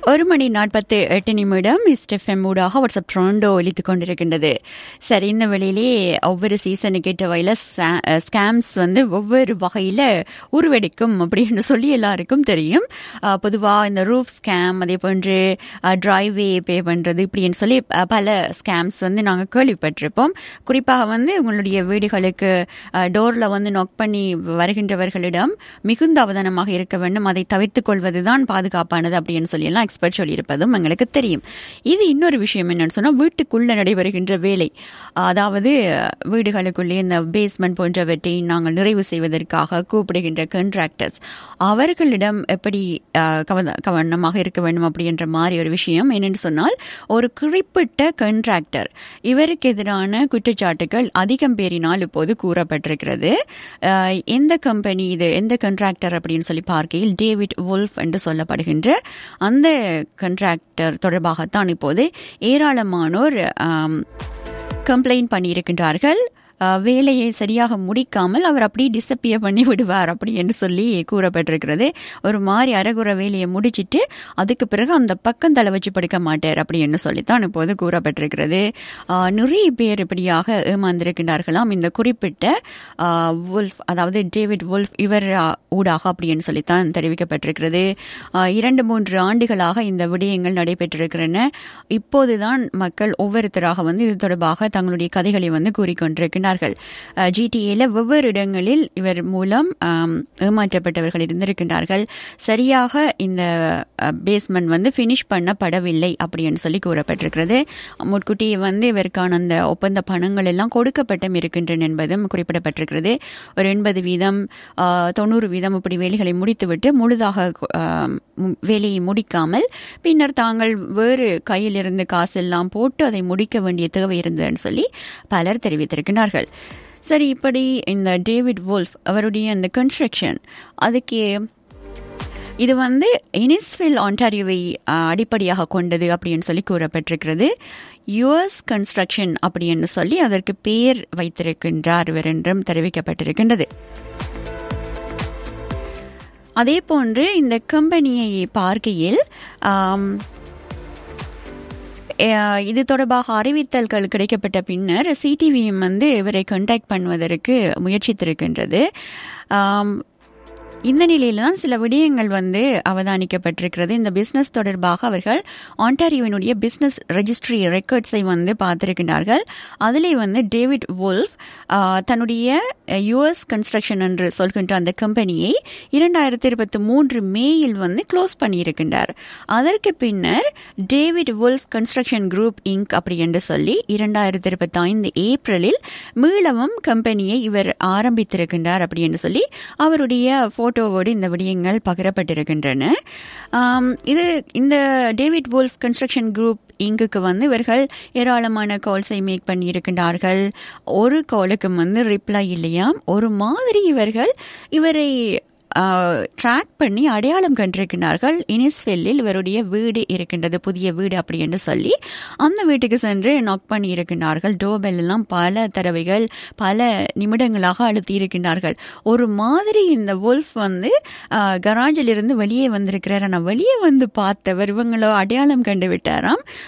ஒரு மணி நாற்பத்தி எட்டு நிமிடம் இஸ்டெஃப்எம் ஊடாக வாட்ஸ்அப் ட்ரோண்டோ ஒலித்துக் கொண்டிருக்கின்றது சரி இந்த வேளையிலே ஒவ்வொரு சீசனுக்கு ஏற்ற வகையில் ஸ்கேம்ஸ் வந்து ஒவ்வொரு வகையில் உருவெடுக்கும் அப்படின்னு சொல்லி எல்லாருக்கும் தெரியும் பொதுவாக இந்த ரூஃப் ஸ்கேம் அதே போன்று டிரைவே பே பண்ணுறது இப்படின்னு சொல்லி அஹ், பல ஸ்கேம்ஸ் வந்து நாங்கள் கேள்விப்பட்டிருப்போம் குறிப்பாக வந்து உங்களுடைய வீடுகளுக்கு டோரில் வந்து நாக் பண்ணி வருகின்றவர்களிடம் மிகுந்த அவதானமாக இருக்க வேண்டும் அதை தவிர்த்துக் கொள்வதுதான் பாதுகாப்பானது அப்படின்னு சொல்லி எல்லாம் எக்ஸ்பர்ட் சொல்லியிருப்பதும் எங்களுக்கு தெரியும் இது இன்னொரு விஷயம் என்னன்னு சொன்னால் வீட்டுக்குள்ள நடைபெறுகின்ற வேலை அதாவது வீடுகளுக்குள்ளே இந்த பேஸ்மெண்ட் போன்றவற்றை நாங்கள் நிறைவு செய்வதற்காக கூப்பிடுகின்ற கண்ட்ராக்டர்ஸ் அவர்களிடம் எப்படி அஹ், கவன- கவனமாக இருக்க வேண்டும் அப்படின்ற மாதிரி ஒரு விஷயம் என்னன்னு சொன்னால் ஒரு குறிப்பிட்ட கண்ட்ராக்டர் இவருக்கு எதிரான குற்றச்சாட்டுகள் அதிகம் பேரினால் இப்போது கூறப்பட்டிருக்கிறது அஹ், எந்த கம்பெனி இது எந்த கண்ட்ராக்டர் அப்படின்னு சொல்லி பார்க்கையில் டேவிட் வுல்ஃப் என்று சொல்லப்படுகின்ற அந்த கண்ட்ராக்டர் தொடர்பாகத்தான் இப்போது ஏராளமானோர் கம்ப்ளைண்ட் பண்ணியிருக்கின்றார்கள் அஹ், வேலையை சரியாக முடிக்காமல் அவர் அப்படியே டிசப்பியர் பண்ணி விடுவார் அப்படி என்று சொல்லி கூறப்பட்டிருக்கிறது ஒரு மாதிரி அறகுற வேலையை முடிச்சிட்டு அதுக்கு பிறகு அந்த பக்கம் தலை வச்சு படுக்க மாட்டார் அப்படி என்று சொல்லித்தான் இப்போது கூறப்பட்டிருக்கிறது அஹ், நிறைய பேர் இப்படியாக ஏமாந்திருக்கின்றார்களாம் இந்த குறிப்பிட்ட அஹ், வுல்ஃப் அதாவது டேவிட் வுல்ஃப் இவர் அஹ், ஊடாக அப்படின்னு சொல்லித்தான் தெரிவிக்கப்பட்டிருக்கிறது அஹ், இரண்டு மூன்று ஆண்டுகளாக இந்த விடயங்கள் நடைபெற்றிருக்கின்றன இப்போதுதான் மக்கள் ஒவ்வொருத்தராக வந்து இது தொடர்பாக தங்களுடைய கதைகளை வந்து கூறிக்கொண்டிருக்கிறார்கள் ஜிடிஏல வெவ்வேறு இடங்களில் இவர் மூலம் ஆம், ஏமாற்றப்பட்டவர்கள் இருந்திருக்கின்றார்கள் சரியாக இந்த பேஸ்மெண்ட் வந்து ஃபினிஷ் பண்ணப்படவில்லை அப்படின்னு சொல்லி கூறப்பட்டிருக்கிறது முட்குட்டி வந்து இவருக்கான அந்த ஒப்பந்த பணங்கள் எல்லாம் கொடுக்கப்பட்டும் இருக்கின்றன என்பதும் குறிப்பிடப்பட்டிருக்கிறது ஒரு எண்பது வீதம் ஆ, தொண்ணூறு வீதம் இப்படி வேலைகளை முடித்துவிட்டு முழுதாக ஆம், மு- வேலையை முடிக்காமல் பின்னர் தாங்கள் வேறு கையில் இருந்து காசெல்லாம் போட்டு அதை முடிக்க வேண்டிய தேவை இருந்ததுன்னு சொல்லி பலர் தெரிவித்திருக்கிறார்கள் சரி இப்படி இந்த டேவிட் வுல்ஃப் அவருடைய அந்த கன்ஸ்ட்ரக்ஷன் அதுக்கு இது வந்து இனிஸ்வில் ஆண்டாரியோவை அஹ், அடிப்படையாக கொண்டது அப்படின்னு சொல்லி கூறப்பட்டிருக்கிறது யுஎஸ் கன்ஸ்ட்ரக்ஷன் அப்படின்னு சொல்லி அதற்கு பெயர் வைத்திருக்கின்றார் இவர் என்றும் தெரிவிக்கப்பட்டிருக்கின்றது அதே போன்று இந்த கம்பெனியை பார்க்கையில் ஆம், அஹ், இது தொடர்பாக அறிவித்தல்கள் கிடைக்கப்பட்ட பின்னர் சிடிவிஎம் வந்து இவரை கான்டாக்ட் பண்ணுவதற்கு முயற்சித்திருக்கின்றது ஆம், இந்த நிலையில தான் சில விடயங்கள் வந்து அவதானிக்கப்பட்டிருக்கிறது இந்த பிசினஸ் தொடர்பாக அவர்கள் ஆண்டாரியோவினுடைய பிசினஸ் ரெஜிஸ்ட்ரி ரெக்கார்ட்ஸை வந்து பார்த்திருக்கிறார்கள் அதிலே வந்து டேவிட் வுல்ஃப் ஆஹ், தன்னுடைய யுஎஸ் கன்ஸ்ட்ரக்ஷன் என்று சொல்கின்ற அந்த கம்பெனியை இரண்டாயிரத்தி இருபத்தி மூன்று மேயில் வந்து க்ளோஸ் பண்ணியிருக்கின்றார் அதற்கு பின்னர் David Wolf construction group Inc அப்படி என்று சொல்லி இரண்டாயிரத்தி இருபத்தி ஐந்து ஏப்ரலில் மீளவும் கம்பெனியை இவர் ஆரம்பித்திருக்கின்றார் அப்படி என்று சொல்லி அவருடைய போட்டோவோடு இந்த விடயங்கள் பகிரப்பட்டிருக்கின்றன ஆம், இது இந்த டேவிட் வுல்ஃப் கன்ஸ்ட்ரக்ஷன் குரூப் இங்குக்கு வந்து இவர்கள் ஏராளமான கால்ஸை மேக் பண்ணியிருக்கின்றார்கள் ஒரு காலுக்கும் வந்து ரிப்ளை இல்லையாம் ஒரு மாதிரி இவர்கள் இவரை ட்ராக் பண்ணி அடையாளம் கண்டிருக்கிறார்கள் இனிஸ்வெல்லில் இவருடைய வீடு இருக்கின்றது புதிய வீடு அப்படி என்று சொல்லி அந்த வீட்டுக்கு சென்று நாக் பண்ணி இருக்கிறார்கள் டோபெல் எல்லாம் பல தடவைகள் பல நிமிடங்களாக அழுத்தி இருக்கின்றார்கள் ஒரு மாதிரி இந்த வுல்ஃப் வந்து கராஜில் இருந்து வெளியே வந்திருக்கிறார் ஆனால் வெளியே வந்து பார்த்தவர் இவங்களோ அடையாளம் கண்டு விட்டாராம்